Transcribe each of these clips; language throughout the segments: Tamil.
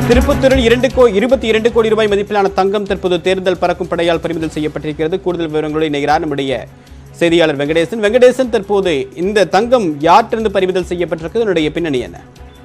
திருப்பத்தூரில் இரண்டு கோ இருபத்தி இரண்டு கோடி ரூபாய் மதிப்பிலான தங்கம் தற்போது தேர்தல் பறக்கும் படையால் பறிமுதல் செய்யப்பட்டிருக்கிறது கூடுதல் விவரங்களோடு இணைகிறார் நம்முடைய செய்தியாளர் வெங்கடேசன் வெங்கடேசன் தற்போது இந்த தங்கம் யாற்றிருந்து பறிமுதல் செய்யப்பட்டிருக்கு இதனுடைய பின்னணி என்ன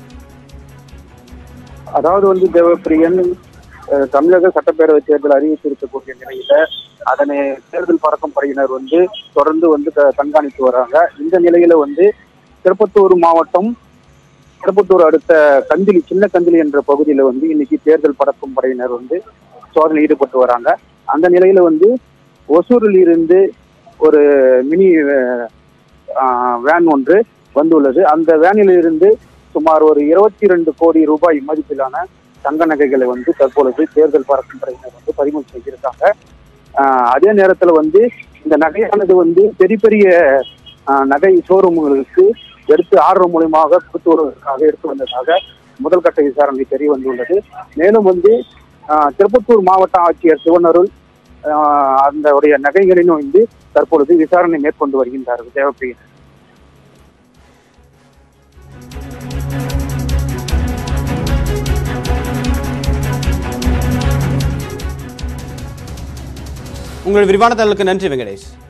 அதாவது வந்து தேவப்பிரியன் அஹ், தமிழக சட்டப்பேரவை தேர்தல் அறிவித்திருக்கக்கூடிய நிலையில அதனை தேர்தல் பறக்கும் படையினர் வந்து தொடர்ந்து வந்து க- கண்காணித்து வராங்க இந்த நிலையில வந்து திருப்பத்தூர் மாவட்டம் திருப்பத்தூர் அடுத்த கந்திலி சின்ன கந்திலி என்ற பகுதியில வந்து இன்னைக்கு தேர்தல் பறக்கும் படையினர் வந்து சோதனை ஈடுபட்டு வராங்க அந்த நிலையில வந்து ஒசூரில் இருந்து ஒரு மினி அஹ், வேன் ஒன்று வந்துள்ளது அந்த வேனில் இருந்து சுமார் ஒரு இருபத்தி ரெண்டு கோடி ரூபாய் மதிப்பிலான தங்க நகைகளை வந்து தற்பொழுது தேர்தல் பறக்கும் படையினர் வந்து பறிமுதல் செய்திருக்காங்க ஆஹ் அதே நேரத்துல வந்து இந்த நகையானது வந்து பெரிய பெரிய ஆஹ் நகை ஷோரூம்களுக்கு எடுத்து ஆர்டர் மூலியமாக கொடுத்து வருவதற்காக எடுத்து வந்ததாக முதல் கட்ட விசாரணை தெரிய வந்துள்ளது மேலும் வந்து ஆஹ் திருப்பத்தூர் மாவட்ட ஆட்சியர் சிவனருள் ஆஹ் அந்த உடைய நகைகளிலும் வந்து தற்பொழுது விசாரணை மேற்கொண்டு வருகின்றார்கள் தேவப்பிரியன் உங்கள் விரிவான தகவலுக்கு நன்றி வெங்கடேஷ்